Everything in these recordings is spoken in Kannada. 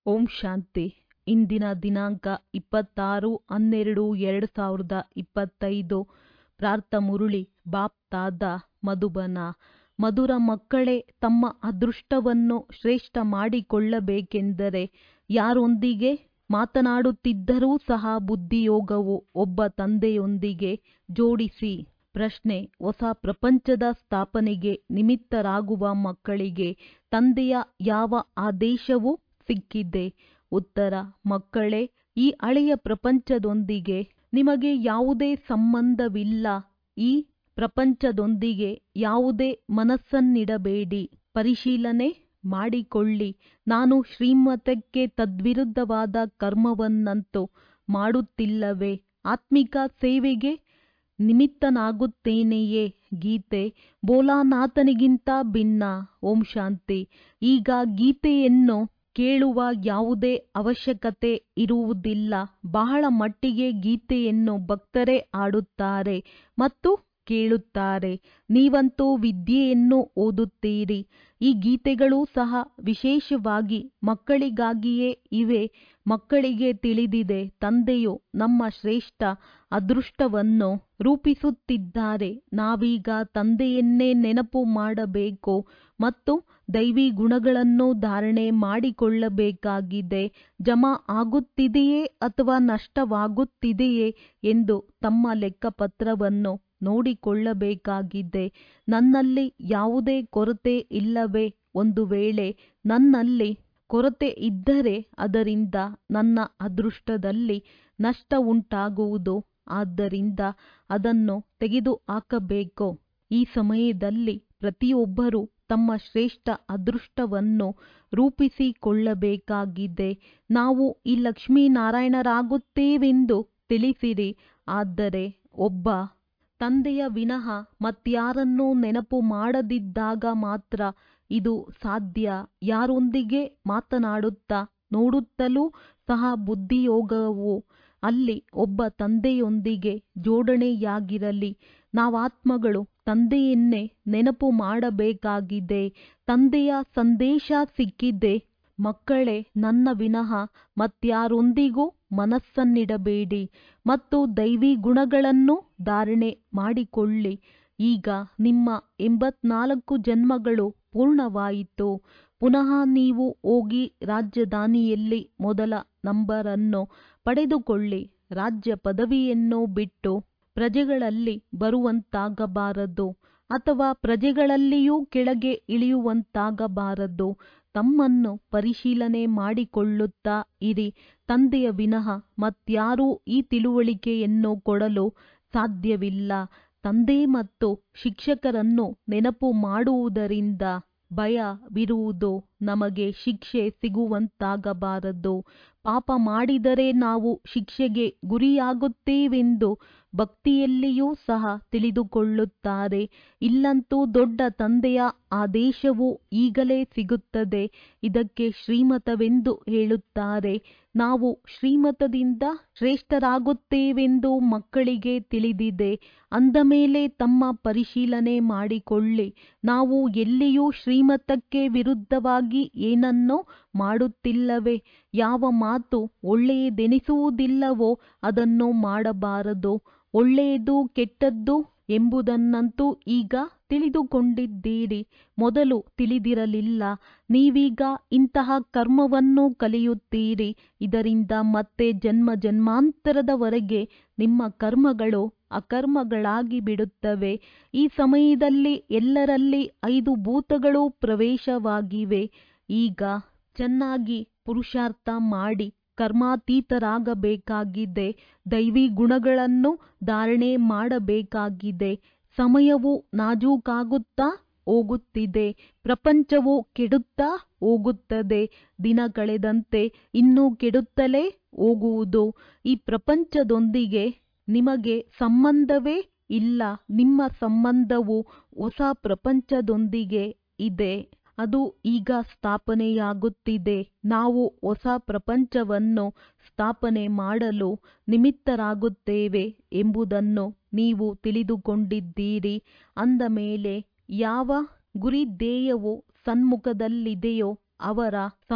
ಓಂ ಶಾಂತಿ ಇಂದಿನ ದಿನಾಂಕ ಇಪ್ಪತ್ತಾರು ಹನ್ನೆರಡು ಎರಡು ಸಾವಿರದ ಇಪ್ಪತ್ತೈದು ಪ್ರಾರ್ಥ ಮುರುಳಿ ಬಾಪ್ ತಾದ ಮಧುಬನ ಮಧುರ ಮಕ್ಕಳೇ ತಮ್ಮ ಅದೃಷ್ಟವನ್ನು ಶ್ರೇಷ್ಠ ಮಾಡಿಕೊಳ್ಳಬೇಕೆಂದರೆ ಯಾರೊಂದಿಗೆ ಮಾತನಾಡುತ್ತಿದ್ದರೂ ಸಹ ಬುದ್ಧಿಯೋಗವು ಒಬ್ಬ ತಂದೆಯೊಂದಿಗೆ ಜೋಡಿಸಿ ಪ್ರಶ್ನೆ ಹೊಸ ಪ್ರಪಂಚದ ಸ್ಥಾಪನೆಗೆ ನಿಮಿತ್ತರಾಗುವ ಮಕ್ಕಳಿಗೆ ತಂದೆಯ ಯಾವ ಆದೇಶವು ಸಿಕ್ಕಿದೆ ಉತ್ತರ ಮಕ್ಕಳೇ ಈ ಹಳೆಯ ಪ್ರಪಂಚದೊಂದಿಗೆ ನಿಮಗೆ ಯಾವುದೇ ಸಂಬಂಧವಿಲ್ಲ ಈ ಪ್ರಪಂಚದೊಂದಿಗೆ ಯಾವುದೇ ಮನಸ್ಸನ್ನಿಡಬೇಡಿ ಪರಿಶೀಲನೆ ಮಾಡಿಕೊಳ್ಳಿ ನಾನು ಶ್ರೀಮತಕ್ಕೆ ತದ್ವಿರುದ್ಧವಾದ ಕರ್ಮವನ್ನಂತೂ ಮಾಡುತ್ತಿಲ್ಲವೇ ಆತ್ಮಿಕ ಸೇವೆಗೆ ನಿಮಿತ್ತನಾಗುತ್ತೇನೆಯೇ ಗೀತೆ ಬೋಲಾನಾಥನಿಗಿಂತ ಭಿನ್ನ ಓಂ ಶಾಂತಿ ಈಗ ಗೀತೆಯನ್ನು ಕೇಳುವ ಯಾವುದೇ ಅವಶ್ಯಕತೆ ಇರುವುದಿಲ್ಲ ಬಹಳ ಮಟ್ಟಿಗೆ ಗೀತೆಯನ್ನು ಭಕ್ತರೇ ಆಡುತ್ತಾರೆ ಮತ್ತು ಕೇಳುತ್ತಾರೆ ನೀವಂತೂ ವಿದ್ಯೆಯನ್ನು ಓದುತ್ತೀರಿ ಈ ಗೀತೆಗಳೂ ಸಹ ವಿಶೇಷವಾಗಿ ಮಕ್ಕಳಿಗಾಗಿಯೇ ಇವೆ ಮಕ್ಕಳಿಗೆ ತಿಳಿದಿದೆ ತಂದೆಯು ನಮ್ಮ ಶ್ರೇಷ್ಠ ಅದೃಷ್ಟವನ್ನು ರೂಪಿಸುತ್ತಿದ್ದಾರೆ ನಾವೀಗ ತಂದೆಯನ್ನೇ ನೆನಪು ಮಾಡಬೇಕು ಮತ್ತು ದೈವಿ ಗುಣಗಳನ್ನು ಧಾರಣೆ ಮಾಡಿಕೊಳ್ಳಬೇಕಾಗಿದೆ ಜಮಾ ಆಗುತ್ತಿದೆಯೇ ಅಥವಾ ನಷ್ಟವಾಗುತ್ತಿದೆಯೇ ಎಂದು ತಮ್ಮ ಲೆಕ್ಕಪತ್ರವನ್ನು ನೋಡಿಕೊಳ್ಳಬೇಕಾಗಿದೆ ನನ್ನಲ್ಲಿ ಯಾವುದೇ ಕೊರತೆ ಇಲ್ಲವೇ ಒಂದು ವೇಳೆ ನನ್ನಲ್ಲಿ ಕೊರತೆ ಇದ್ದರೆ ಅದರಿಂದ ನನ್ನ ಅದೃಷ್ಟದಲ್ಲಿ ನಷ್ಟ ಉಂಟಾಗುವುದು ಆದ್ದರಿಂದ ಅದನ್ನು ತೆಗೆದುಹಾಕಬೇಕು ಈ ಸಮಯದಲ್ಲಿ ಪ್ರತಿಯೊಬ್ಬರೂ ತಮ್ಮ ಶ್ರೇಷ್ಠ ಅದೃಷ್ಟವನ್ನು ರೂಪಿಸಿಕೊಳ್ಳಬೇಕಾಗಿದೆ ನಾವು ಈ ಲಕ್ಷ್ಮೀನಾರಾಯಣರಾಗುತ್ತೇವೆಂದು ತಿಳಿಸಿರಿ ಆದರೆ ಒಬ್ಬ ತಂದೆಯ ವಿನಃ ಮತ್ಯಾರನ್ನೂ ನೆನಪು ಮಾಡದಿದ್ದಾಗ ಮಾತ್ರ ಇದು ಸಾಧ್ಯ ಯಾರೊಂದಿಗೆ ಮಾತನಾಡುತ್ತಾ ನೋಡುತ್ತಲೂ ಸಹ ಬುದ್ಧಿಯೋಗವು ಅಲ್ಲಿ ಒಬ್ಬ ತಂದೆಯೊಂದಿಗೆ ಜೋಡಣೆಯಾಗಿರಲಿ ನಾವಾತ್ಮಗಳು ತಂದೆಯನ್ನೇ ನೆನಪು ಮಾಡಬೇಕಾಗಿದೆ ತಂದೆಯ ಸಂದೇಶ ಸಿಕ್ಕಿದೆ ಮಕ್ಕಳೇ ನನ್ನ ವಿನಃ ಮತ್ಯಾರೊಂದಿಗೂ ಮನಸ್ಸನ್ನಿಡಬೇಡಿ ಮತ್ತು ದೈವಿ ಗುಣಗಳನ್ನು ಧಾರಣೆ ಮಾಡಿಕೊಳ್ಳಿ ಈಗ ನಿಮ್ಮ ಎಂಬತ್ನಾಲ್ಕು ಜನ್ಮಗಳು ಪೂರ್ಣವಾಯಿತು ಪುನಃ ನೀವು ಹೋಗಿ ರಾಜಧಾನಿಯಲ್ಲಿ ಮೊದಲ ನಂಬರನ್ನು ಪಡೆದುಕೊಳ್ಳಿ ರಾಜ್ಯ ಪದವಿಯನ್ನು ಬಿಟ್ಟು ಪ್ರಜೆಗಳಲ್ಲಿ ಬರುವಂತಾಗಬಾರದು ಅಥವಾ ಪ್ರಜೆಗಳಲ್ಲಿಯೂ ಕೆಳಗೆ ಇಳಿಯುವಂತಾಗಬಾರದು ತಮ್ಮನ್ನು ಪರಿಶೀಲನೆ ಮಾಡಿಕೊಳ್ಳುತ್ತಾ ಇರಿ ತಂದೆಯ ವಿನಃ ಮತ್ಯಾರೂ ಈ ತಿಳುವಳಿಕೆಯನ್ನು ಕೊಡಲು ಸಾಧ್ಯವಿಲ್ಲ ತಂದೆ ಮತ್ತು ಶಿಕ್ಷಕರನ್ನು ನೆನಪು ಮಾಡುವುದರಿಂದ ಭಯವಿರುವುದು ನಮಗೆ ಶಿಕ್ಷೆ ಸಿಗುವಂತಾಗಬಾರದು ಪಾಪ ಮಾಡಿದರೆ ನಾವು ಶಿಕ್ಷೆಗೆ ಗುರಿಯಾಗುತ್ತೇವೆಂದು ಭಕ್ತಿಯಲ್ಲಿಯೂ ಸಹ ತಿಳಿದುಕೊಳ್ಳುತ್ತಾರೆ ಇಲ್ಲಂತೂ ದೊಡ್ಡ ತಂದೆಯ ಆದೇಶವು ಈಗಲೇ ಸಿಗುತ್ತದೆ ಇದಕ್ಕೆ ಶ್ರೀಮತವೆಂದು ಹೇಳುತ್ತಾರೆ ನಾವು ಶ್ರೀಮತದಿಂದ ಶ್ರೇಷ್ಠರಾಗುತ್ತೇವೆಂದು ಮಕ್ಕಳಿಗೆ ತಿಳಿದಿದೆ ಅಂದ ಮೇಲೆ ತಮ್ಮ ಪರಿಶೀಲನೆ ಮಾಡಿಕೊಳ್ಳಿ ನಾವು ಎಲ್ಲಿಯೂ ಶ್ರೀಮತಕ್ಕೆ ವಿರುದ್ಧವಾಗಿ ಏನನ್ನೂ ಮಾಡುತ್ತಿಲ್ಲವೇ ಯಾವ ಮಾತು ಒಳ್ಳೆಯದೆನಿಸುವುದಿಲ್ಲವೋ ಅದನ್ನು ಮಾಡಬಾರದು ಒಳ್ಳೆಯದು ಕೆಟ್ಟದ್ದು ಎಂಬುದನ್ನಂತೂ ಈಗ ತಿಳಿದುಕೊಂಡಿದ್ದೀರಿ ಮೊದಲು ತಿಳಿದಿರಲಿಲ್ಲ ನೀವೀಗ ಇಂತಹ ಕರ್ಮವನ್ನು ಕಲಿಯುತ್ತೀರಿ ಇದರಿಂದ ಮತ್ತೆ ಜನ್ಮ ಜನ್ಮಾಂತರದವರೆಗೆ ನಿಮ್ಮ ಕರ್ಮಗಳು ಅಕರ್ಮಗಳಾಗಿ ಬಿಡುತ್ತವೆ ಈ ಸಮಯದಲ್ಲಿ ಎಲ್ಲರಲ್ಲಿ ಐದು ಭೂತಗಳು ಪ್ರವೇಶವಾಗಿವೆ ಈಗ ಚೆನ್ನಾಗಿ ಪುರುಷಾರ್ಥ ಮಾಡಿ ಕರ್ಮಾತೀತರಾಗಬೇಕಾಗಿದೆ ದೈವಿ ಗುಣಗಳನ್ನು ಧಾರಣೆ ಮಾಡಬೇಕಾಗಿದೆ ಸಮಯವು ನಾಜೂಕಾಗುತ್ತಾ ಹೋಗುತ್ತಿದೆ ಪ್ರಪಂಚವು ಕೆಡುತ್ತಾ ಹೋಗುತ್ತದೆ ದಿನ ಕಳೆದಂತೆ ಇನ್ನೂ ಕೆಡುತ್ತಲೇ ಹೋಗುವುದು ಈ ಪ್ರಪಂಚದೊಂದಿಗೆ ನಿಮಗೆ ಸಂಬಂಧವೇ ಇಲ್ಲ ನಿಮ್ಮ ಸಂಬಂಧವು ಹೊಸ ಪ್ರಪಂಚದೊಂದಿಗೆ ಇದೆ ಅದು ಈಗ ಸ್ಥಾಪನೆಯಾಗುತ್ತಿದೆ ನಾವು ಹೊಸ ಪ್ರಪಂಚವನ್ನು ಸ್ಥಾಪನೆ ಮಾಡಲು ನಿಮಿತ್ತರಾಗುತ್ತೇವೆ ಎಂಬುದನ್ನು ನೀವು ತಿಳಿದುಕೊಂಡಿದ್ದೀರಿ ಅಂದ ಮೇಲೆ ಯಾವ ಗುರಿ ಧ್ಯೇಯವು ಸನ್ಮುಖದಲ್ಲಿದೆಯೋ ಅವರ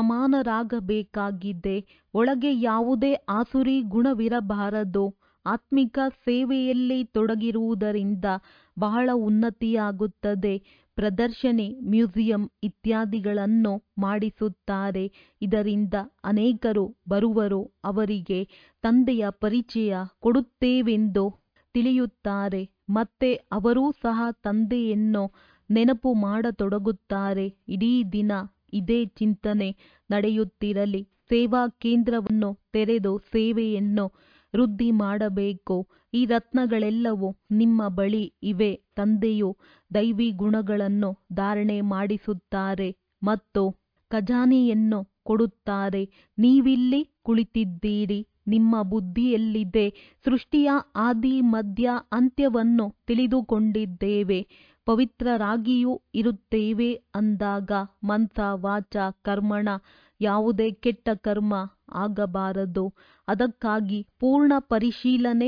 ಸಮಾನರಾಗಬೇಕಾಗಿದೆ ಒಳಗೆ ಯಾವುದೇ ಆಸುರಿ ಗುಣವಿರಬಾರದು ಆತ್ಮಿಕ ಸೇವೆಯಲ್ಲಿ ತೊಡಗಿರುವುದರಿಂದ ಬಹಳ ಉನ್ನತಿಯಾಗುತ್ತದೆ ಪ್ರದರ್ಶನೆ ಮ್ಯೂಸಿಯಂ ಇತ್ಯಾದಿಗಳನ್ನು ಮಾಡಿಸುತ್ತಾರೆ ಇದರಿಂದ ಅನೇಕರು ಬರುವರು ಅವರಿಗೆ ತಂದೆಯ ಪರಿಚಯ ಕೊಡುತ್ತೇವೆಂದು ತಿಳಿಯುತ್ತಾರೆ ಮತ್ತೆ ಅವರೂ ಸಹ ತಂದೆಯನ್ನು ನೆನಪು ಮಾಡತೊಡಗುತ್ತಾರೆ ಇಡೀ ದಿನ ಇದೇ ಚಿಂತನೆ ನಡೆಯುತ್ತಿರಲಿ ಸೇವಾ ಕೇಂದ್ರವನ್ನು ತೆರೆದು ಸೇವೆಯನ್ನು ವೃದ್ಧಿ ಮಾಡಬೇಕು ಈ ರತ್ನಗಳೆಲ್ಲವೂ ನಿಮ್ಮ ಬಳಿ ಇವೆ ತಂದೆಯು ದೈವಿ ಗುಣಗಳನ್ನು ಧಾರಣೆ ಮಾಡಿಸುತ್ತಾರೆ ಮತ್ತು ಖಜಾನೆಯನ್ನು ಕೊಡುತ್ತಾರೆ ನೀವಿಲ್ಲಿ ಕುಳಿತಿದ್ದೀರಿ ನಿಮ್ಮ ಬುದ್ಧಿಯಲ್ಲಿದೆ ಸೃಷ್ಟಿಯ ಆದಿ ಮಧ್ಯ ಅಂತ್ಯವನ್ನು ತಿಳಿದುಕೊಂಡಿದ್ದೇವೆ ಪವಿತ್ರರಾಗಿಯೂ ಇರುತ್ತೇವೆ ಅಂದಾಗ ಮನ್ಸ ವಾಚ ಕರ್ಮಣ ಯಾವುದೇ ಕೆಟ್ಟ ಕರ್ಮ ಆಗಬಾರದು ಅದಕ್ಕಾಗಿ ಪೂರ್ಣ ಪರಿಶೀಲನೆ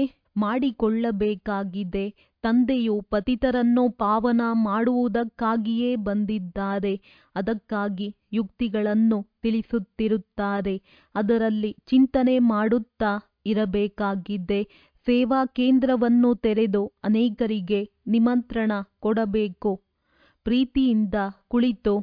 ಮಾಡಿಕೊಳ್ಳಬೇಕಾಗಿದೆ ತಂದೆಯು ಪತಿತರನ್ನು ಪಾವನ ಮಾಡುವುದಕ್ಕಾಗಿಯೇ ಬಂದಿದ್ದಾರೆ ಅದಕ್ಕಾಗಿ ಯುಕ್ತಿಗಳನ್ನು ತಿಳಿಸುತ್ತಿರುತ್ತಾರೆ ಅದರಲ್ಲಿ ಚಿಂತನೆ ಮಾಡುತ್ತಾ ಇರಬೇಕಾಗಿದೆ ಸೇವಾ ಕೇಂದ್ರವನ್ನು ತೆರೆದು ಅನೇಕರಿಗೆ ನಿಮಂತ್ರಣ ಕೊಡಬೇಕು ಪ್ರೀತಿಯಿಂದ ಕುಳಿತು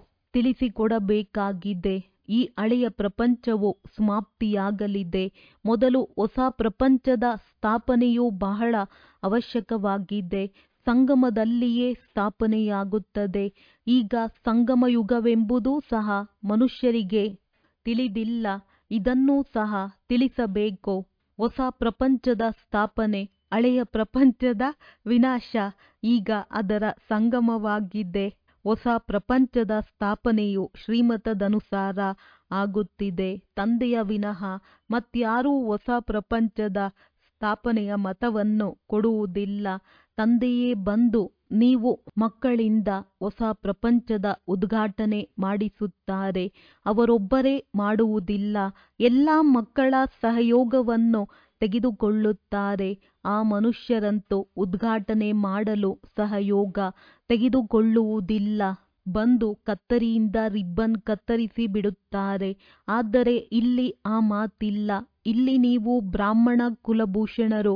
ತಿಳಿಸಿಕೊಡಬೇಕಾಗಿದೆ ಈ ಹಳೆಯ ಪ್ರಪಂಚವು ಸಮಾಪ್ತಿಯಾಗಲಿದೆ ಮೊದಲು ಹೊಸ ಪ್ರಪಂಚದ ಸ್ಥಾಪನೆಯು ಬಹಳ ಅವಶ್ಯಕವಾಗಿದೆ ಸಂಗಮದಲ್ಲಿಯೇ ಸ್ಥಾಪನೆಯಾಗುತ್ತದೆ ಈಗ ಸಂಗಮ ಯುಗವೆಂಬುದೂ ಸಹ ಮನುಷ್ಯರಿಗೆ ತಿಳಿದಿಲ್ಲ ಇದನ್ನೂ ಸಹ ತಿಳಿಸಬೇಕು ಹೊಸ ಪ್ರಪಂಚದ ಸ್ಥಾಪನೆ ಹಳೆಯ ಪ್ರಪಂಚದ ವಿನಾಶ ಈಗ ಅದರ ಸಂಗಮವಾಗಿದೆ ಹೊಸ ಪ್ರಪಂಚದ ಸ್ಥಾಪನೆಯು ಶ್ರೀಮತದನುಸಾರ ಆಗುತ್ತಿದೆ ತಂದೆಯ ವಿನಃ ಮತ್ಯಾರೂ ಹೊಸ ಪ್ರಪಂಚದ ಸ್ಥಾಪನೆಯ ಮತವನ್ನು ಕೊಡುವುದಿಲ್ಲ ತಂದೆಯೇ ಬಂದು ನೀವು ಮಕ್ಕಳಿಂದ ಹೊಸ ಪ್ರಪಂಚದ ಉದ್ಘಾಟನೆ ಮಾಡಿಸುತ್ತಾರೆ ಅವರೊಬ್ಬರೇ ಮಾಡುವುದಿಲ್ಲ ಎಲ್ಲ ಮಕ್ಕಳ ಸಹಯೋಗವನ್ನು ತೆಗೆದುಕೊಳ್ಳುತ್ತಾರೆ ಆ ಮನುಷ್ಯರಂತೂ ಉದ್ಘಾಟನೆ ಮಾಡಲು ಸಹಯೋಗ ತೆಗೆದುಕೊಳ್ಳುವುದಿಲ್ಲ ಬಂದು ಕತ್ತರಿಯಿಂದ ರಿಬ್ಬನ್ ಕತ್ತರಿಸಿ ಬಿಡುತ್ತಾರೆ ಆದರೆ ಇಲ್ಲಿ ಆ ಮಾತಿಲ್ಲ ಇಲ್ಲಿ ನೀವು ಬ್ರಾಹ್ಮಣ ಕುಲಭೂಷಣರು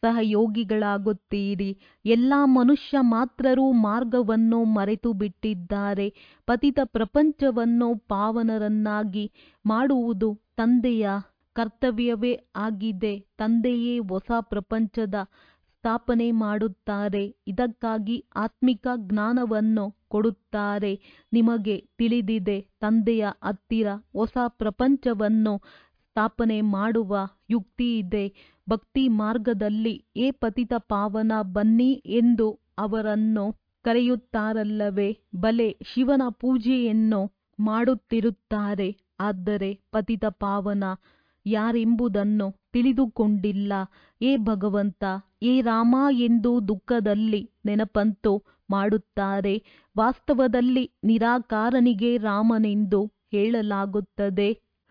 ಸಹಯೋಗಿಗಳಾಗುತ್ತೀರಿ ಎಲ್ಲ ಮನುಷ್ಯ ಮಾತ್ರರು ಮಾರ್ಗವನ್ನು ಮರೆತು ಬಿಟ್ಟಿದ್ದಾರೆ ಪತಿತ ಪ್ರಪಂಚವನ್ನು ಪಾವನರನ್ನಾಗಿ ಮಾಡುವುದು ತಂದೆಯ ಕರ್ತವ್ಯವೇ ಆಗಿದೆ ತಂದೆಯೇ ಹೊಸ ಪ್ರಪಂಚದ ಸ್ಥಾಪನೆ ಮಾಡುತ್ತಾರೆ ಇದಕ್ಕಾಗಿ ಆತ್ಮಿಕ ಜ್ಞಾನವನ್ನು ಕೊಡುತ್ತಾರೆ ನಿಮಗೆ ತಿಳಿದಿದೆ ತಂದೆಯ ಹತ್ತಿರ ಹೊಸ ಪ್ರಪಂಚವನ್ನು ಸ್ಥಾಪನೆ ಮಾಡುವ ಯುಕ್ತಿ ಇದೆ ಭಕ್ತಿ ಮಾರ್ಗದಲ್ಲಿ ಏ ಪತಿತ ಪಾವನ ಬನ್ನಿ ಎಂದು ಅವರನ್ನು ಕರೆಯುತ್ತಾರಲ್ಲವೇ ಬಲೆ ಶಿವನ ಪೂಜೆಯನ್ನು ಮಾಡುತ್ತಿರುತ್ತಾರೆ ಆದರೆ ಪತಿತ ಪಾವನ ಯಾರೆಂಬುದನ್ನು ತಿಳಿದುಕೊಂಡಿಲ್ಲ ಏ ಭಗವಂತ ಏ ರಾಮ ಎಂದು ದುಃಖದಲ್ಲಿ ನೆನಪಂತೂ ಮಾಡುತ್ತಾರೆ ವಾಸ್ತವದಲ್ಲಿ ನಿರಾಕಾರನಿಗೆ ರಾಮನೆಂದು ಹೇಳಲಾಗುತ್ತದೆ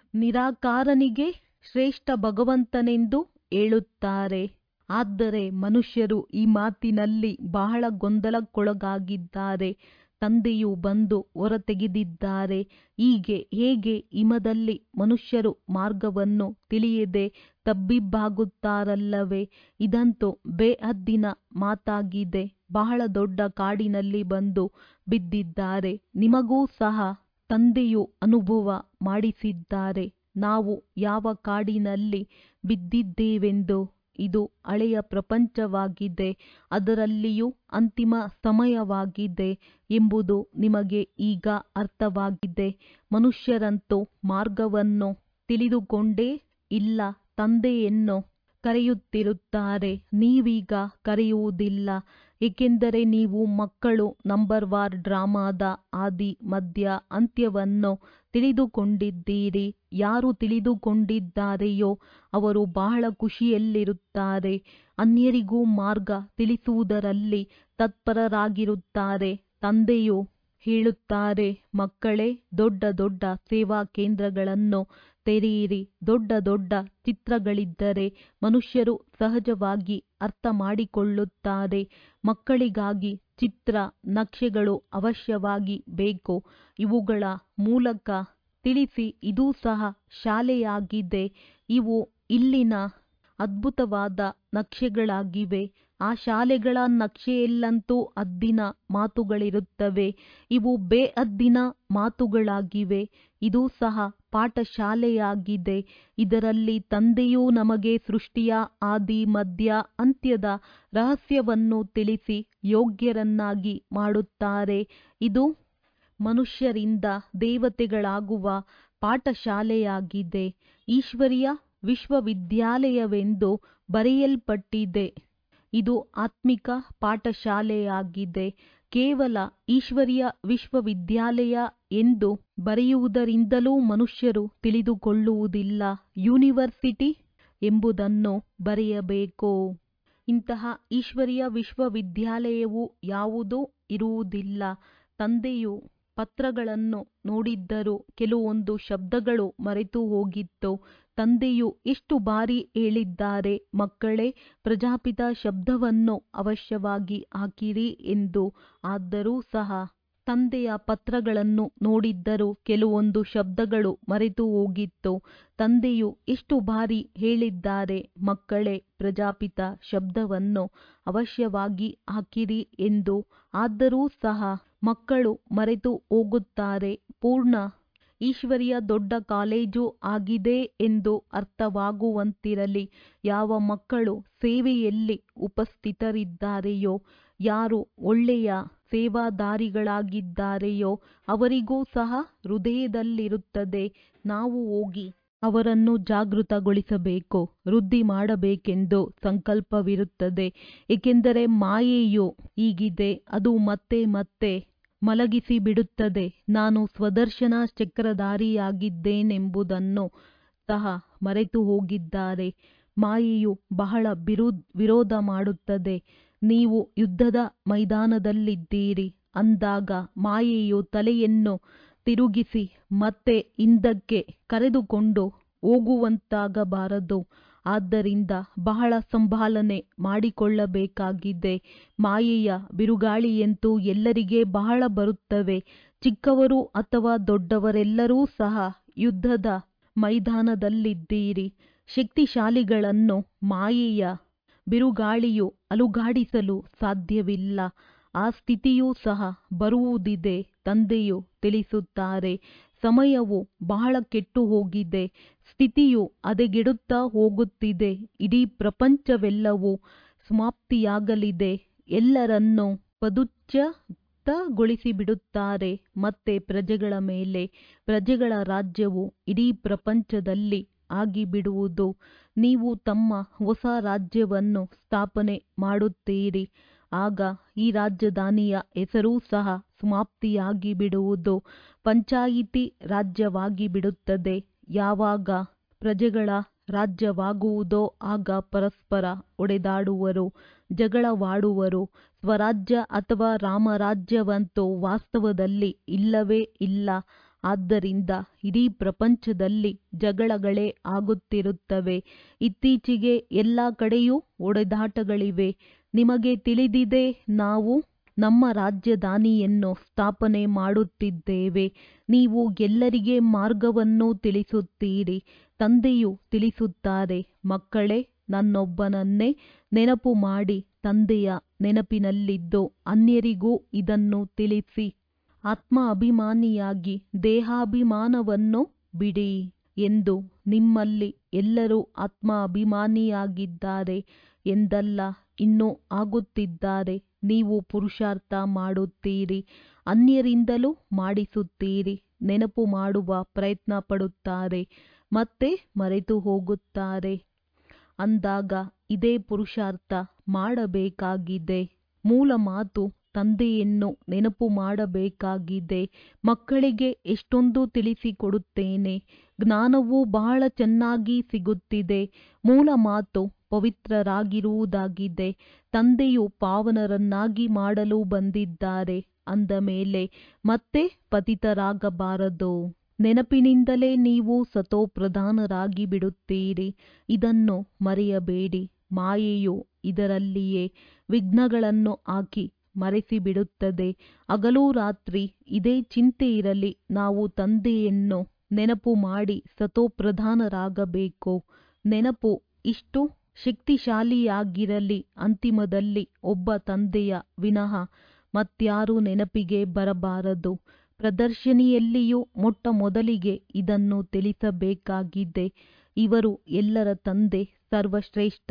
ನಿರಾಕಾರನಿಗೆ ಶ್ರೇಷ್ಠ ಭಗವಂತನೆಂದು ಹೇಳುತ್ತಾರೆ ಆದರೆ ಮನುಷ್ಯರು ಈ ಮಾತಿನಲ್ಲಿ ಬಹಳ ಗೊಂದಲಕ್ಕೊಳಗಾಗಿದ್ದಾರೆ ತಂದೆಯು ಬಂದು ಹೊರತೆಗೆದಿದ್ದಾರೆ ಹೀಗೆ ಹೇಗೆ ಹಿಮದಲ್ಲಿ ಮನುಷ್ಯರು ಮಾರ್ಗವನ್ನು ತಿಳಿಯದೆ ತಬ್ಬಿಬ್ಬಾಗುತ್ತಾರಲ್ಲವೇ ಇದಂತೂ ಬೇಹದ್ದಿನ ಮಾತಾಗಿದೆ ಬಹಳ ದೊಡ್ಡ ಕಾಡಿನಲ್ಲಿ ಬಂದು ಬಿದ್ದಿದ್ದಾರೆ ನಿಮಗೂ ಸಹ ತಂದೆಯು ಅನುಭವ ಮಾಡಿಸಿದ್ದಾರೆ ನಾವು ಯಾವ ಕಾಡಿನಲ್ಲಿ ಬಿದ್ದಿದ್ದೇವೆಂದು ಇದು ಹಳೆಯ ಪ್ರಪಂಚವಾಗಿದೆ ಅದರಲ್ಲಿಯೂ ಅಂತಿಮ ಸಮಯವಾಗಿದೆ ಎಂಬುದು ನಿಮಗೆ ಈಗ ಅರ್ಥವಾಗಿದೆ ಮನುಷ್ಯರಂತೂ ಮಾರ್ಗವನ್ನು ತಿಳಿದುಕೊಂಡೇ ಇಲ್ಲ ತಂದೆಯನ್ನು ಕರೆಯುತ್ತಿರುತ್ತಾರೆ ನೀವೀಗ ಕರೆಯುವುದಿಲ್ಲ ಏಕೆಂದರೆ ನೀವು ಮಕ್ಕಳು ನಂಬರ್ ವಾರ್ ಡ್ರಾಮಾದ ಆದಿ ಮಧ್ಯ ಅಂತ್ಯವನ್ನು ತಿಳಿದುಕೊಂಡಿದ್ದೀರಿ ಯಾರು ತಿಳಿದುಕೊಂಡಿದ್ದಾರೆಯೋ ಅವರು ಬಹಳ ಖುಷಿಯಲ್ಲಿರುತ್ತಾರೆ ಅನ್ಯರಿಗೂ ಮಾರ್ಗ ತಿಳಿಸುವುದರಲ್ಲಿ ತತ್ಪರರಾಗಿರುತ್ತಾರೆ ತಂದೆಯು ಹೇಳುತ್ತಾರೆ ಮಕ್ಕಳೇ ದೊಡ್ಡ ದೊಡ್ಡ ಸೇವಾ ಕೇಂದ್ರಗಳನ್ನು ತೆರೆಯಿರಿ ದೊಡ್ಡ ದೊಡ್ಡ ಚಿತ್ರಗಳಿದ್ದರೆ ಮನುಷ್ಯರು ಸಹಜವಾಗಿ ಅರ್ಥ ಮಾಡಿಕೊಳ್ಳುತ್ತಾರೆ ಮಕ್ಕಳಿಗಾಗಿ ಚಿತ್ರ ನಕ್ಷೆಗಳು ಅವಶ್ಯವಾಗಿ ಬೇಕು ಇವುಗಳ ಮೂಲಕ ತಿಳಿಸಿ ಇದೂ ಸಹ ಶಾಲೆಯಾಗಿದೆ ಇವು ಇಲ್ಲಿನ ಅದ್ಭುತವಾದ ನಕ್ಷೆಗಳಾಗಿವೆ ಆ ಶಾಲೆಗಳ ನಕ್ಷೆಯಲ್ಲಂತೂ ಹದ್ದಿನ ಮಾತುಗಳಿರುತ್ತವೆ ಇವು ಬೇಹದ್ದಿನ ಮಾತುಗಳಾಗಿವೆ ಇದೂ ಸಹ ಪಾಠಶಾಲೆಯಾಗಿದೆ ಇದರಲ್ಲಿ ತಂದೆಯು ನಮಗೆ ಸೃಷ್ಟಿಯ ಆದಿ ಮಧ್ಯ ಅಂತ್ಯದ ರಹಸ್ಯವನ್ನು ತಿಳಿಸಿ ಯೋಗ್ಯರನ್ನಾಗಿ ಮಾಡುತ್ತಾರೆ ಇದು ಮನುಷ್ಯರಿಂದ ದೇವತೆಗಳಾಗುವ ಪಾಠಶಾಲೆಯಾಗಿದೆ ಈಶ್ವರಿಯ ವಿಶ್ವವಿದ್ಯಾಲಯವೆಂದು ಬರೆಯಲ್ಪಟ್ಟಿದೆ ಇದು ಆತ್ಮಿಕ ಪಾಠಶಾಲೆಯಾಗಿದೆ ಕೇವಲ ಈಶ್ವರಿಯ ವಿಶ್ವವಿದ್ಯಾಲಯ ಎಂದು ಬರೆಯುವುದರಿಂದಲೂ ಮನುಷ್ಯರು ತಿಳಿದುಕೊಳ್ಳುವುದಿಲ್ಲ ಯೂನಿವರ್ಸಿಟಿ ಎಂಬುದನ್ನು ಬರೆಯಬೇಕು ಇಂತಹ ಈಶ್ವರಿಯ ವಿಶ್ವವಿದ್ಯಾಲಯವು ಯಾವುದೂ ಇರುವುದಿಲ್ಲ ತಂದೆಯು ಪತ್ರಗಳನ್ನು ನೋಡಿದ್ದರೂ ಕೆಲವೊಂದು ಶಬ್ದಗಳು ಮರೆತು ಹೋಗಿತ್ತು ತಂದೆಯು ಎಷ್ಟು ಬಾರಿ ಹೇಳಿದ್ದಾರೆ ಮಕ್ಕಳೇ ಪ್ರಜಾಪಿತ ಶಬ್ದವನ್ನು ಅವಶ್ಯವಾಗಿ ಹಾಕಿರಿ ಎಂದು ಆದರೂ ಸಹ ತಂದೆಯ ಪತ್ರಗಳನ್ನು ನೋಡಿದ್ದರೂ ಕೆಲವೊಂದು ಶಬ್ದಗಳು ಮರೆತು ಹೋಗಿತ್ತು ತಂದೆಯು ಎಷ್ಟು ಬಾರಿ ಹೇಳಿದ್ದಾರೆ ಮಕ್ಕಳೇ ಪ್ರಜಾಪಿತ ಶಬ್ದವನ್ನು ಅವಶ್ಯವಾಗಿ ಹಾಕಿರಿ ಎಂದು ಆದರೂ ಸಹ ಮಕ್ಕಳು ಮರೆತು ಹೋಗುತ್ತಾರೆ ಪೂರ್ಣ ಈಶ್ವರಿಯ ದೊಡ್ಡ ಕಾಲೇಜು ಆಗಿದೆ ಎಂದು ಅರ್ಥವಾಗುವಂತಿರಲಿ ಯಾವ ಮಕ್ಕಳು ಸೇವೆಯಲ್ಲಿ ಉಪಸ್ಥಿತರಿದ್ದಾರೆಯೋ ಯಾರು ಒಳ್ಳೆಯ ಸೇವಾದಾರಿಗಳಾಗಿದ್ದಾರೆಯೋ ಅವರಿಗೂ ಸಹ ಹೃದಯದಲ್ಲಿರುತ್ತದೆ ನಾವು ಹೋಗಿ ಅವರನ್ನು ಜಾಗೃತಗೊಳಿಸಬೇಕು ವೃದ್ಧಿ ಮಾಡಬೇಕೆಂದು ಸಂಕಲ್ಪವಿರುತ್ತದೆ ಏಕೆಂದರೆ ಮಾಯೆಯು ಹೀಗಿದೆ ಅದು ಮತ್ತೆ ಮತ್ತೆ ಮಲಗಿಸಿ ಬಿಡುತ್ತದೆ ನಾನು ಸ್ವದರ್ಶನ ಚಕ್ರಧಾರಿಯಾಗಿದ್ದೇನೆಂಬುದನ್ನು ಸಹ ಮರೆತು ಹೋಗಿದ್ದಾರೆ ಮಾಯೆಯು ಬಹಳ ಬಿರು ವಿರೋಧ ಮಾಡುತ್ತದೆ ನೀವು ಯುದ್ಧದ ಮೈದಾನದಲ್ಲಿದ್ದೀರಿ ಅಂದಾಗ ಮಾಯೆಯು ತಲೆಯನ್ನು ತಿರುಗಿಸಿ ಮತ್ತೆ ಹಿಂದಕ್ಕೆ ಕರೆದುಕೊಂಡು ಹೋಗುವಂತಾಗಬಾರದು ಆದ್ದರಿಂದ ಬಹಳ ಸಂಭಾಲನೆ ಮಾಡಿಕೊಳ್ಳಬೇಕಾಗಿದೆ ಮಾಯೆಯ ಬಿರುಗಾಳಿಯಂತೂ ಎಲ್ಲರಿಗೆ ಬಹಳ ಬರುತ್ತವೆ ಚಿಕ್ಕವರು ಅಥವಾ ದೊಡ್ಡವರೆಲ್ಲರೂ ಸಹ ಯುದ್ಧದ ಮೈದಾನದಲ್ಲಿದ್ದೀರಿ ಶಕ್ತಿಶಾಲಿಗಳನ್ನು ಮಾಯೆಯ ಬಿರುಗಾಳಿಯು ಅಲುಗಾಡಿಸಲು ಸಾಧ್ಯವಿಲ್ಲ ಆ ಸ್ಥಿತಿಯೂ ಸಹ ಬರುವುದಿದೆ ತಂದೆಯು ತಿಳಿಸುತ್ತಾರೆ ಸಮಯವು ಬಹಳ ಕೆಟ್ಟು ಹೋಗಿದೆ ಸ್ಥಿತಿಯು ಹದಗೆಡುತ್ತಾ ಹೋಗುತ್ತಿದೆ ಇಡೀ ಪ್ರಪಂಚವೆಲ್ಲವೂ ಸಮಾಪ್ತಿಯಾಗಲಿದೆ ಎಲ್ಲರನ್ನೂ ಪದುಚ್ಯತಗೊಳಿಸಿಬಿಡುತ್ತಾರೆ ಮತ್ತೆ ಪ್ರಜೆಗಳ ಮೇಲೆ ಪ್ರಜೆಗಳ ರಾಜ್ಯವು ಇಡೀ ಪ್ರಪಂಚದಲ್ಲಿ ಆಗಿಬಿಡುವುದು ನೀವು ತಮ್ಮ ಹೊಸ ರಾಜ್ಯವನ್ನು ಸ್ಥಾಪನೆ ಮಾಡುತ್ತೀರಿ ಆಗ ಈ ರಾಜಧಾನಿಯ ಹೆಸರೂ ಸಹ ಸಮಾಪ್ತಿಯಾಗಿ ಬಿಡುವುದು ಪಂಚಾಯಿತಿ ರಾಜ್ಯವಾಗಿ ಬಿಡುತ್ತದೆ ಯಾವಾಗ ಪ್ರಜೆಗಳ ರಾಜ್ಯವಾಗುವುದೋ ಆಗ ಪರಸ್ಪರ ಹೊಡೆದಾಡುವರು ಜಗಳವಾಡುವರು ಸ್ವರಾಜ್ಯ ಅಥವಾ ರಾಮರಾಜ್ಯವಂತೂ ವಾಸ್ತವದಲ್ಲಿ ಇಲ್ಲವೇ ಇಲ್ಲ ಆದ್ದರಿಂದ ಇಡೀ ಪ್ರಪಂಚದಲ್ಲಿ ಜಗಳಗಳೇ ಆಗುತ್ತಿರುತ್ತವೆ ಇತ್ತೀಚೆಗೆ ಎಲ್ಲ ಕಡೆಯೂ ಹೊಡೆದಾಟಗಳಿವೆ ನಿಮಗೆ ತಿಳಿದಿದೆ ನಾವು ನಮ್ಮ ರಾಜಧಾನಿಯನ್ನು ಸ್ಥಾಪನೆ ಮಾಡುತ್ತಿದ್ದೇವೆ ನೀವು ಎಲ್ಲರಿಗೆ ಮಾರ್ಗವನ್ನು ತಿಳಿಸುತ್ತೀರಿ ತಂದೆಯು ತಿಳಿಸುತ್ತಾರೆ ಮಕ್ಕಳೇ ನನ್ನೊಬ್ಬನನ್ನೇ ನೆನಪು ಮಾಡಿ ತಂದೆಯ ನೆನಪಿನಲ್ಲಿದ್ದು ಅನ್ಯರಿಗೂ ಇದನ್ನು ತಿಳಿಸಿ ಆತ್ಮ ಅಭಿಮಾನಿಯಾಗಿ ದೇಹಾಭಿಮಾನವನ್ನು ಬಿಡಿ ಎಂದು ನಿಮ್ಮಲ್ಲಿ ಎಲ್ಲರೂ ಆತ್ಮ ಅಭಿಮಾನಿಯಾಗಿದ್ದಾರೆ ಎಂದಲ್ಲ ಇನ್ನೂ ಆಗುತ್ತಿದ್ದಾರೆ ನೀವು ಪುರುಷಾರ್ಥ ಮಾಡುತ್ತೀರಿ ಅನ್ಯರಿಂದಲೂ ಮಾಡಿಸುತ್ತೀರಿ ನೆನಪು ಮಾಡುವ ಪ್ರಯತ್ನ ಪಡುತ್ತಾರೆ ಮತ್ತೆ ಮರೆತು ಹೋಗುತ್ತಾರೆ ಅಂದಾಗ ಇದೇ ಪುರುಷಾರ್ಥ ಮಾಡಬೇಕಾಗಿದೆ ಮೂಲ ಮಾತು ತಂದೆಯನ್ನು ನೆನಪು ಮಾಡಬೇಕಾಗಿದೆ ಮಕ್ಕಳಿಗೆ ಎಷ್ಟೊಂದು ತಿಳಿಸಿಕೊಡುತ್ತೇನೆ ಜ್ಞಾನವು ಬಹಳ ಚೆನ್ನಾಗಿ ಸಿಗುತ್ತಿದೆ ಮೂಲ ಮಾತು ಪವಿತ್ರರಾಗಿರುವುದಾಗಿದೆ ತಂದೆಯು ಪಾವನರನ್ನಾಗಿ ಮಾಡಲು ಬಂದಿದ್ದಾರೆ ಅಂದ ಮೇಲೆ ಮತ್ತೆ ಪತಿತರಾಗಬಾರದು ನೆನಪಿನಿಂದಲೇ ನೀವು ಸತೋಪ್ರಧಾನರಾಗಿ ಬಿಡುತ್ತೀರಿ ಇದನ್ನು ಮರೆಯಬೇಡಿ ಮಾಯೆಯು ಇದರಲ್ಲಿಯೇ ವಿಘ್ನಗಳನ್ನು ಹಾಕಿ ಮರೆಸಿಬಿಡುತ್ತದೆ ಹಗಲು ರಾತ್ರಿ ಇದೇ ಚಿಂತೆ ಇರಲಿ ನಾವು ತಂದೆಯನ್ನು ನೆನಪು ಮಾಡಿ ಸತೋಪ್ರಧಾನರಾಗಬೇಕು ನೆನಪು ಇಷ್ಟು ಶಕ್ತಿಶಾಲಿಯಾಗಿರಲಿ ಅಂತಿಮದಲ್ಲಿ ಒಬ್ಬ ತಂದೆಯ ವಿನಃ ಮತ್ಯಾರೂ ನೆನಪಿಗೆ ಬರಬಾರದು ಪ್ರದರ್ಶನಿಯಲ್ಲಿಯೂ ಮೊಟ್ಟ ಮೊದಲಿಗೆ ಇದನ್ನು ತಿಳಿಸಬೇಕಾಗಿದೆ ಇವರು ಎಲ್ಲರ ತಂದೆ ಸರ್ವಶ್ರೇಷ್ಠ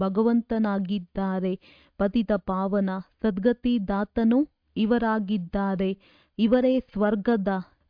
ಭಗವಂತನಾಗಿದ್ದಾರೆ ಪತಿತ ಪಾವನ ಸದ್ಗತಿದಾತನೂ ಇವರಾಗಿದ್ದಾರೆ ಇವರೇ ಸ್ವರ್ಗದ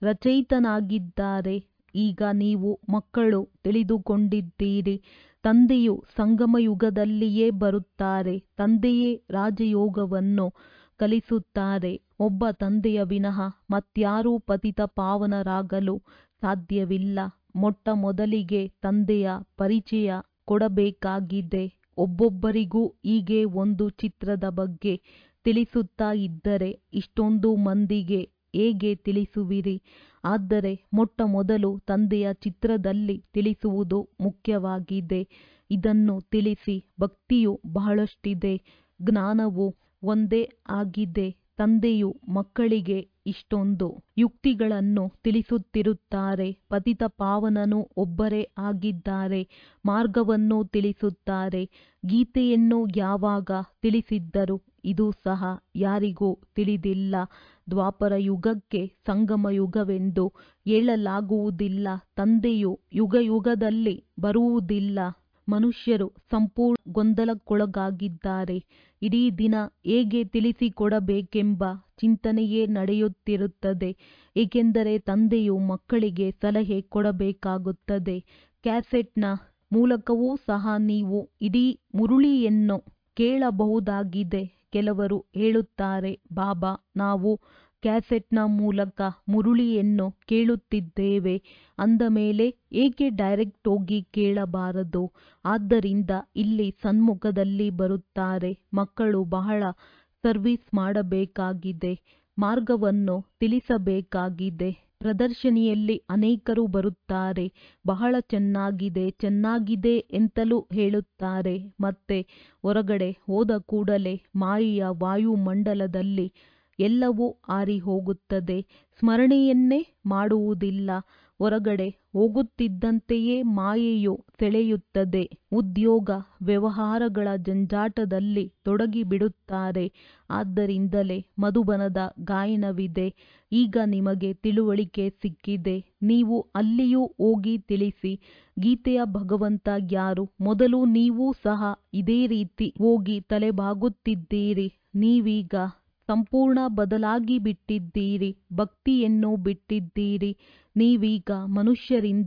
ರಚಯಿತನಾಗಿದ್ದಾರೆ ಈಗ ನೀವು ಮಕ್ಕಳು ತಿಳಿದುಕೊಂಡಿದ್ದೀರಿ ತಂದೆಯು ಸಂಗಮಯುಗದಲ್ಲಿಯೇ ಬರುತ್ತಾರೆ ತಂದೆಯೇ ರಾಜಯೋಗವನ್ನು ಕಲಿಸುತ್ತಾರೆ ಒಬ್ಬ ತಂದೆಯ ವಿನಃ ಮತ್ಯಾರೂ ಪತಿತ ಪಾವನರಾಗಲು ಸಾಧ್ಯವಿಲ್ಲ ಮೊಟ್ಟ ಮೊದಲಿಗೆ ತಂದೆಯ ಪರಿಚಯ ಕೊಡಬೇಕಾಗಿದೆ ಒಬ್ಬೊಬ್ಬರಿಗೂ ಹೀಗೆ ಒಂದು ಚಿತ್ರದ ಬಗ್ಗೆ ತಿಳಿಸುತ್ತಾ ಇದ್ದರೆ ಇಷ್ಟೊಂದು ಮಂದಿಗೆ ಹೇಗೆ ತಿಳಿಸುವಿರಿ ಆದರೆ ಮೊಟ್ಟ ಮೊದಲು ತಂದೆಯ ಚಿತ್ರದಲ್ಲಿ ತಿಳಿಸುವುದು ಮುಖ್ಯವಾಗಿದೆ ಇದನ್ನು ತಿಳಿಸಿ ಭಕ್ತಿಯು ಬಹಳಷ್ಟಿದೆ ಜ್ಞಾನವು ಒಂದೇ ಆಗಿದೆ ತಂದೆಯು ಮಕ್ಕಳಿಗೆ ಇಷ್ಟೊಂದು ಯುಕ್ತಿಗಳನ್ನು ತಿಳಿಸುತ್ತಿರುತ್ತಾರೆ ಪತಿತ ಪಾವನನು ಒಬ್ಬರೇ ಆಗಿದ್ದಾರೆ ಮಾರ್ಗವನ್ನು ತಿಳಿಸುತ್ತಾರೆ ಗೀತೆಯನ್ನು ಯಾವಾಗ ತಿಳಿಸಿದ್ದರು ಇದು ಸಹ ಯಾರಿಗೂ ತಿಳಿದಿಲ್ಲ ದ್ವಾಪರ ಯುಗಕ್ಕೆ ಸಂಗಮ ಯುಗವೆಂದು ಹೇಳಲಾಗುವುದಿಲ್ಲ ತಂದೆಯು ಯುಗ ಯುಗದಲ್ಲಿ ಬರುವುದಿಲ್ಲ ಮನುಷ್ಯರು ಸಂಪೂರ್ಣ ಗೊಂದಲಕ್ಕೊಳಗಾಗಿದ್ದಾರೆ ಇಡೀ ದಿನ ಹೇಗೆ ತಿಳಿಸಿಕೊಡಬೇಕೆಂಬ ಚಿಂತನೆಯೇ ನಡೆಯುತ್ತಿರುತ್ತದೆ ಏಕೆಂದರೆ ತಂದೆಯು ಮಕ್ಕಳಿಗೆ ಸಲಹೆ ಕೊಡಬೇಕಾಗುತ್ತದೆ ಕ್ಯಾಸೆಟ್ನ ಮೂಲಕವೂ ಸಹ ನೀವು ಇಡೀ ಮುರುಳಿಯನ್ನು ಕೇಳಬಹುದಾಗಿದೆ ಕೆಲವರು ಹೇಳುತ್ತಾರೆ ಬಾಬಾ ನಾವು ಕ್ಯಾಸೆಟ್ನ ಮೂಲಕ ಮುರುಳಿಯನ್ನು ಕೇಳುತ್ತಿದ್ದೇವೆ ಅಂದ ಮೇಲೆ ಏಕೆ ಡೈರೆಕ್ಟ್ ಹೋಗಿ ಕೇಳಬಾರದು ಆದ್ದರಿಂದ ಇಲ್ಲಿ ಸನ್ಮುಖದಲ್ಲಿ ಬರುತ್ತಾರೆ ಮಕ್ಕಳು ಬಹಳ ಸರ್ವಿಸ್ ಮಾಡಬೇಕಾಗಿದೆ ಮಾರ್ಗವನ್ನು ತಿಳಿಸಬೇಕಾಗಿದೆ ಪ್ರದರ್ಶನಿಯಲ್ಲಿ ಅನೇಕರು ಬರುತ್ತಾರೆ ಬಹಳ ಚೆನ್ನಾಗಿದೆ ಚೆನ್ನಾಗಿದೆ ಎಂತಲೂ ಹೇಳುತ್ತಾರೆ ಮತ್ತೆ ಹೊರಗಡೆ ಹೋದ ಕೂಡಲೇ ಮಾಯೆಯ ವಾಯುಮಂಡಲದಲ್ಲಿ ಎಲ್ಲವೂ ಆರಿ ಹೋಗುತ್ತದೆ ಸ್ಮರಣೆಯನ್ನೇ ಮಾಡುವುದಿಲ್ಲ ಹೊರಗಡೆ ಹೋಗುತ್ತಿದ್ದಂತೆಯೇ ಮಾಯೆಯು ಸೆಳೆಯುತ್ತದೆ ಉದ್ಯೋಗ ವ್ಯವಹಾರಗಳ ಜಂಜಾಟದಲ್ಲಿ ತೊಡಗಿಬಿಡುತ್ತಾರೆ ಆದ್ದರಿಂದಲೇ ಮಧುಬನದ ಗಾಯನವಿದೆ ಈಗ ನಿಮಗೆ ತಿಳುವಳಿಕೆ ಸಿಕ್ಕಿದೆ ನೀವು ಅಲ್ಲಿಯೂ ಹೋಗಿ ತಿಳಿಸಿ ಗೀತೆಯ ಭಗವಂತ ಯಾರು ಮೊದಲು ನೀವೂ ಸಹ ಇದೇ ರೀತಿ ಹೋಗಿ ತಲೆಬಾಗುತ್ತಿದ್ದೀರಿ ನೀವೀಗ ಸಂಪೂರ್ಣ ಬದಲಾಗಿ ಬಿಟ್ಟಿದ್ದೀರಿ ಭಕ್ತಿಯನ್ನು ಬಿಟ್ಟಿದ್ದೀರಿ ನೀವೀಗ ಮನುಷ್ಯರಿಂದ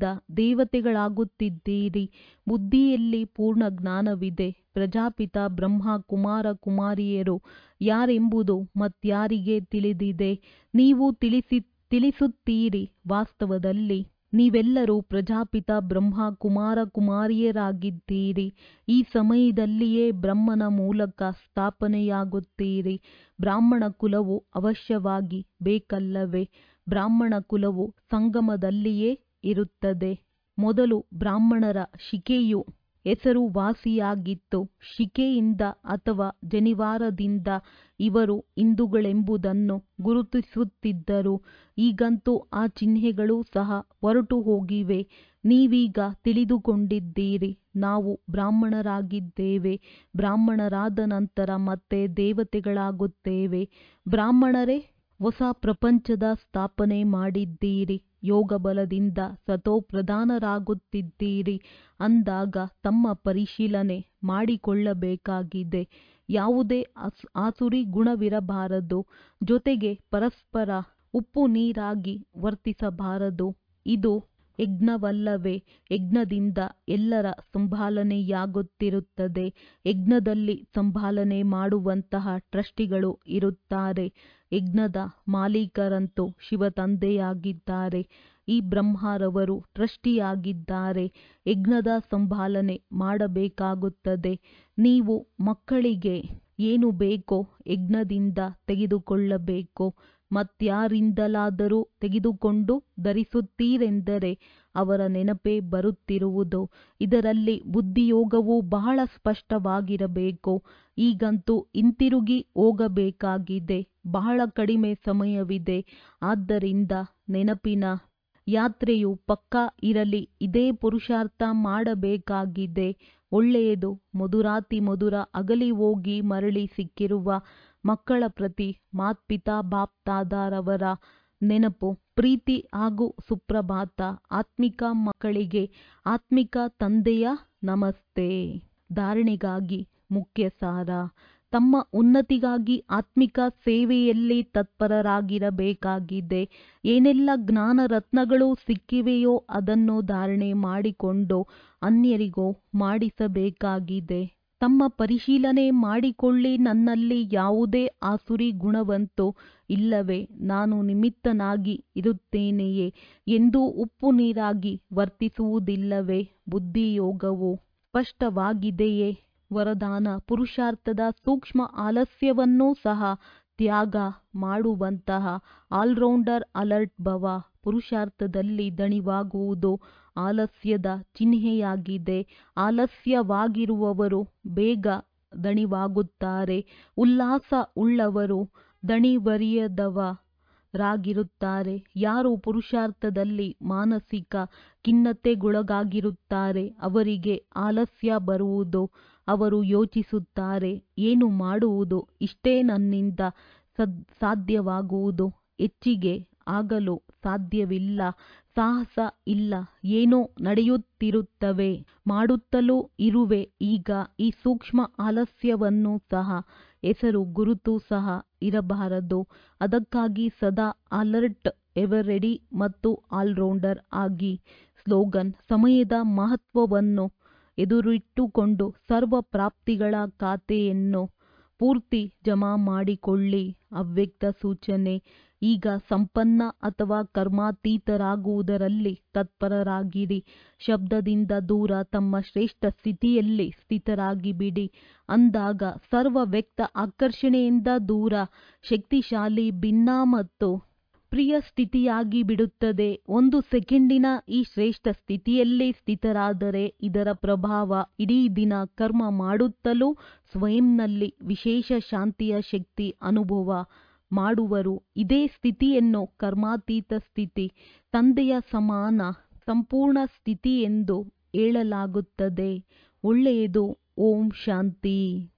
ದೇವತೆಗಳಾಗುತ್ತಿದ್ದೀರಿ ಬುದ್ಧಿಯಲ್ಲಿ ಪೂರ್ಣ ಜ್ಞಾನವಿದೆ ಪ್ರಜಾಪಿತ ಬ್ರಹ್ಮ ಕುಮಾರ ಕುಮಾರಿಯರು ಯಾರೆಂಬುದು ಮತ್ಯಾರಿಗೆ ತಿಳಿದಿದೆ ನೀವು ತಿಳಿಸಿ ತಿಳಿಸುತ್ತೀರಿ ವಾಸ್ತವದಲ್ಲಿ ನೀವೆಲ್ಲರೂ ಪ್ರಜಾಪಿತ ಬ್ರಹ್ಮ ಕುಮಾರ ಕುಮಾರಿಯರಾಗಿದ್ದೀರಿ ಈ ಸಮಯದಲ್ಲಿಯೇ ಬ್ರಹ್ಮನ ಮೂಲಕ ಸ್ಥಾಪನೆಯಾಗುತ್ತೀರಿ ಬ್ರಾಹ್ಮಣ ಕುಲವು ಅವಶ್ಯವಾಗಿ ಬೇಕಲ್ಲವೇ ಬ್ರಾಹ್ಮಣ ಕುಲವು ಸಂಗಮದಲ್ಲಿಯೇ ಇರುತ್ತದೆ ಮೊದಲು ಬ್ರಾಹ್ಮಣರ ಶಿಕೆಯು ಹೆಸರುವಾಸಿಯಾಗಿತ್ತು ಶಿಕೆಯಿಂದ ಅಥವಾ ಜನಿವಾರದಿಂದ ಇವರು ಹಿಂದೂಗಳೆಂಬುದನ್ನು ಗುರುತಿಸುತ್ತಿದ್ದರು ಈಗಂತೂ ಆ ಚಿಹ್ನೆಗಳೂ ಸಹ ಹೊರಟು ಹೋಗಿವೆ ನೀವೀಗ ತಿಳಿದುಕೊಂಡಿದ್ದೀರಿ ನಾವು ಬ್ರಾಹ್ಮಣರಾಗಿದ್ದೇವೆ ಬ್ರಾಹ್ಮಣರಾದ ನಂತರ ಮತ್ತೆ ದೇವತೆಗಳಾಗುತ್ತೇವೆ ಬ್ರಾಹ್ಮಣರೇ ಹೊಸ ಪ್ರಪಂಚದ ಸ್ಥಾಪನೆ ಮಾಡಿದ್ದೀರಿ ಯೋಗ ಬಲದಿಂದ ಸತೋಪ್ರಧಾನರಾಗುತ್ತಿದ್ದೀರಿ ಅಂದಾಗ ತಮ್ಮ ಪರಿಶೀಲನೆ ಮಾಡಿಕೊಳ್ಳಬೇಕಾಗಿದೆ ಯಾವುದೇ ಅಸ್ ಆಸುರಿ ಗುಣವಿರಬಾರದು ಜೊತೆಗೆ ಪರಸ್ಪರ ಉಪ್ಪು ನೀರಾಗಿ ವರ್ತಿಸಬಾರದು ಇದು ಯಜ್ಞವಲ್ಲವೇ ಯಜ್ಞದಿಂದ ಎಲ್ಲರ ಸಂಭಾಲನೆಯಾಗುತ್ತಿರುತ್ತದೆ ಯಜ್ಞದಲ್ಲಿ ಸಂಭಾಲನೆ ಮಾಡುವಂತಹ ಟ್ರಸ್ಟಿಗಳು ಇರುತ್ತಾರೆ ಯಜ್ಞದ ಮಾಲೀಕರಂತೂ ಶಿವತಂದೆಯಾಗಿದ್ದಾರೆ ಈ ಬ್ರಹ್ಮರವರು ಟ್ರಸ್ಟಿಯಾಗಿದ್ದಾರೆ ಯಜ್ಞದ ಸಂಭಾಲನೆ ಮಾಡಬೇಕಾಗುತ್ತದೆ ನೀವು ಮಕ್ಕಳಿಗೆ ಏನು ಬೇಕೋ ಯಜ್ಞದಿಂದ ತೆಗೆದುಕೊಳ್ಳಬೇಕು ಮತ್ಯಾರಿಂದಲಾದರೂ ತೆಗೆದುಕೊಂಡು ಧರಿಸುತ್ತೀರೆಂದರೆ ಅವರ ನೆನಪೇ ಬರುತ್ತಿರುವುದು ಇದರಲ್ಲಿ ಬುದ್ಧಿಯೋಗವು ಬಹಳ ಸ್ಪಷ್ಟವಾಗಿರಬೇಕು ಈಗಂತೂ ಹಿಂತಿರುಗಿ ಹೋಗಬೇಕಾಗಿದೆ ಬಹಳ ಕಡಿಮೆ ಸಮಯವಿದೆ ಆದ್ದರಿಂದ ನೆನಪಿನ ಯಾತ್ರೆಯು ಪಕ್ಕಾ ಇರಲಿ ಇದೇ ಪುರುಷಾರ್ಥ ಮಾಡಬೇಕಾಗಿದೆ ಒಳ್ಳೆಯದು ಮಧುರಾತಿ ಮಧುರ ಅಗಲಿ ಹೋಗಿ ಮರಳಿ ಸಿಕ್ಕಿರುವ ಮಕ್ಕಳ ಪ್ರತಿ ಮಾತ್ಪಿತಾ ಬಾಪ್ತಾದಾರವರ ನೆನಪು ಪ್ರೀತಿ ಹಾಗೂ ಸುಪ್ರಭಾತ ಆತ್ಮಿಕ ಮಕ್ಕಳಿಗೆ ಆತ್ಮಿಕ ತಂದೆಯ ನಮಸ್ತೆ ಧಾರಣೆಗಾಗಿ ಮುಖ್ಯ ಸಾರ ತಮ್ಮ ಉನ್ನತಿಗಾಗಿ ಆತ್ಮಿಕ ಸೇವೆಯಲ್ಲಿ ತತ್ಪರರಾಗಿರಬೇಕಾಗಿದೆ ಏನೆಲ್ಲ ಜ್ಞಾನ ರತ್ನಗಳು ಸಿಕ್ಕಿವೆಯೋ ಅದನ್ನು ಧಾರಣೆ ಮಾಡಿಕೊಂಡು ಅನ್ಯರಿಗೂ ಮಾಡಿಸಬೇಕಾಗಿದೆ ತಮ್ಮ ಪರಿಶೀಲನೆ ಮಾಡಿಕೊಳ್ಳಿ ನನ್ನಲ್ಲಿ ಯಾವುದೇ ಆಸುರಿ ಗುಣವಂತೂ ಇಲ್ಲವೇ ನಾನು ನಿಮಿತ್ತನಾಗಿ ಇರುತ್ತೇನೆಯೇ ಎಂದೂ ಉಪ್ಪು ನೀರಾಗಿ ವರ್ತಿಸುವುದಿಲ್ಲವೇ ಬುದ್ಧಿಯೋಗವು ಸ್ಪಷ್ಟವಾಗಿದೆಯೇ ವರದಾನ ಪುರುಷಾರ್ಥದ ಸೂಕ್ಷ್ಮ ಆಲಸ್ಯವನ್ನೂ ಸಹ ತ್ಯಾಗ ಮಾಡುವಂತಹ ಆಲ್ರೌಂಡರ್ ಅಲರ್ಟ್ ಭವ ಪುರುಷಾರ್ಥದಲ್ಲಿ ದಣಿವಾಗುವುದು ಆಲಸ್ಯದ ಚಿಹ್ನೆಯಾಗಿದೆ ಆಲಸ್ಯವಾಗಿರುವವರು ಬೇಗ ದಣಿವಾಗುತ್ತಾರೆ ಉಲ್ಲಾಸ ಉಳ್ಳವರು ದಣಿವರಿಯದವರಾಗಿರುತ್ತಾರೆ ಯಾರು ಪುರುಷಾರ್ಥದಲ್ಲಿ ಮಾನಸಿಕ ಖಿನ್ನತೆಗೊಳಗಾಗಿರುತ್ತಾರೆ ಅವರಿಗೆ ಆಲಸ್ಯ ಬರುವುದು ಅವರು ಯೋಚಿಸುತ್ತಾರೆ ಏನು ಮಾಡುವುದು ಇಷ್ಟೇ ನನ್ನಿಂದ ಸಾಧ್ಯವಾಗುವುದು ಹೆಚ್ಚಿಗೆ ಆಗಲು ಸಾಧ್ಯವಿಲ್ಲ ಸಾಹಸ ಇಲ್ಲ ಏನೋ ನಡೆಯುತ್ತಿರುತ್ತವೆ ಮಾಡುತ್ತಲೂ ಇರುವೆ ಈಗ ಈ ಸೂಕ್ಷ್ಮ ಆಲಸ್ಯವನ್ನು ಸಹ ಹೆಸರು ಗುರುತು ಸಹ ಇರಬಾರದು ಅದಕ್ಕಾಗಿ ಸದಾ ಅಲರ್ಟ್ ಎವರ್ ರೆಡಿ ಮತ್ತು ಆಲ್ರೌಂಡರ್ ಆಗಿ ಸ್ಲೋಗನ್ ಸಮಯದ ಮಹತ್ವವನ್ನು ಎದುರಿಟ್ಟುಕೊಂಡು ಸರ್ವ ಪ್ರಾಪ್ತಿಗಳ ಖಾತೆಯನ್ನು ಪೂರ್ತಿ ಜಮಾ ಮಾಡಿಕೊಳ್ಳಿ ಅವ್ಯಕ್ತ ಸೂಚನೆ ಈಗ ಸಂಪನ್ನ ಅಥವಾ ಕರ್ಮಾತೀತರಾಗುವುದರಲ್ಲಿ ತತ್ಪರರಾಗಿರಿ ಶಬ್ದದಿಂದ ದೂರ ತಮ್ಮ ಶ್ರೇಷ್ಠ ಸ್ಥಿತಿಯಲ್ಲಿ ಸ್ಥಿತರಾಗಿ ಬಿಡಿ ಅಂದಾಗ ಸರ್ವ ವ್ಯಕ್ತ ಆಕರ್ಷಣೆಯಿಂದ ದೂರ ಶಕ್ತಿಶಾಲಿ ಭಿನ್ನ ಮತ್ತು ಪ್ರಿಯ ಸ್ಥಿತಿಯಾಗಿ ಬಿಡುತ್ತದೆ ಒಂದು ಸೆಕೆಂಡಿನ ಈ ಶ್ರೇಷ್ಠ ಸ್ಥಿತಿಯಲ್ಲಿ ಸ್ಥಿತರಾದರೆ ಇದರ ಪ್ರಭಾವ ಇಡೀ ದಿನ ಕರ್ಮ ಮಾಡುತ್ತಲೂ ಸ್ವಯಂನಲ್ಲಿ ವಿಶೇಷ ಶಾಂತಿಯ ಶಕ್ತಿ ಅನುಭವ ಮಾಡುವರು ಇದೇ ಸ್ಥಿತಿಯನ್ನು ಕರ್ಮಾತೀತ ಸ್ಥಿತಿ ತಂದೆಯ ಸಮಾನ ಸಂಪೂರ್ಣ ಸ್ಥಿತಿ ಎಂದು ಹೇಳಲಾಗುತ್ತದೆ ಒಳ್ಳೆಯದು ಓಂ ಶಾಂತಿ